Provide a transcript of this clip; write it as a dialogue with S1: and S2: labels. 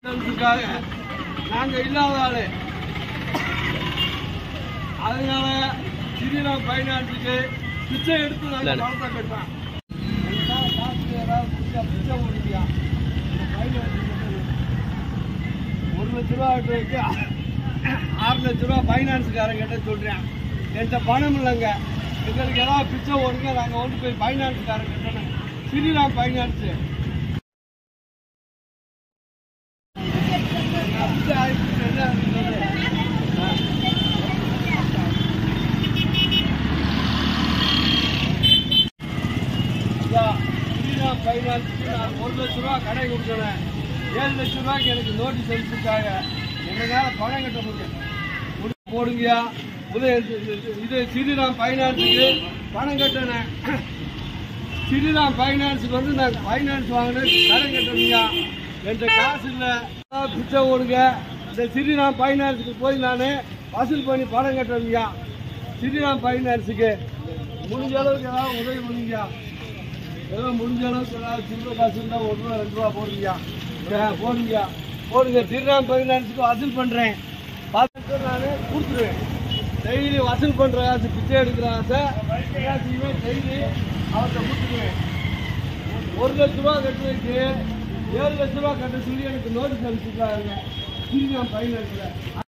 S1: அதுக்காக நாங்க இல்லாத ஆளு அதனால ஸ்ரீராம் பைனான்ஸுக்கு பிச்சை எடுத்து நாங்க
S2: இல்ல.
S1: பணத்தை கட்டுறோம் எல்லாம் காசு ஏதாவது கொடுத்தா பிச்சை போடுறியா ஒரு லட்ச ரூபா ஆட்டுறதுக்கு ஆறு லட்ச ரூபா ஃபைனான்ஸுக்காரன் கிட்ட சொல்றேன் என்கிட்ட பணம் இல்லைங்க எங்களுக்கு ஏதாவது பிச்சை ஓடுங்க நாங்கள் கொண்டு போய் ஃபைனான்ஸுக்காரன் கிட்டணும் ஸ்ரீராம் ஃபைனான்ஸு நான் பிச்சை ஆயிடுச்சு என்ன சொல்றது? ஆ. ஐயா, ஸ்ரீராம் ஃபைனான்ஸுக்கு நான் ஒரு லட்ச ரூபா கடை கொடுத்தேன் ஏழு லட்ச ரூபாய்க்கு எனக்கு நோட்டீஸ் அனுப்பிச்சிருக்காங்க என்னால் பணம் கட்ட முடியும் முடிச்சு போடுங்கய்யா இது இது ஸ்ரீராம் ஃபைனான்ஸுக்கு பணம் கட்டினேன் ஸ்ரீராம் ஃபைனான்ஸுக்கு வந்து நான் ஃபைனான்ஸ் வாங்கினேன் கடன் கட்டணுங்கய்யா என்கிட்ட காசு இல்லை பிச்சை ஓடுங்க இந்த ஸ்ரீராம் ஃபைனான்ஸுக்கு போய் நான் வசூல் பண்ணி பணம் கட்டணுங்கய்யா ஸ்ரீராம் ஃபைனான்ஸுக்கு முடிஞ்ச அளவுக்கு ஏதாவது உதவி பண்ணுங்கய்யா ஏதோ முடிஞ்ச அளவுக்கு ஏதாவது சில்லற காசு இருந்தால் ஒரு ரூபா ரெண்டு ரூபா போடுங்கய்யா ஆ, போடுங்கய்யா போடுங்க ஸ்ரீராம் ஃபைனான்ஸுக்கு வசூல் பண்ணுறேன் பார்த்துட்டு நான் கொடுத்துருவேன் டெய்லி வசூல் பண்ணுற காசு பிச்சை எடுக்கிற ஆசை எல்லாத்தையுமே டெய்லி அவர்கிட்ட கொடுத்துருவேன் ஒரு லட்ச ரூபா கட்டுறதுக்கு ஏழு லட்ச ரூபா கட்ட சொல்லி எனக்கு நோட்டீஸ் அனுப்பிச்சிருக்காங்க ஸ்ரீராம் ஃபைனான்ஸில்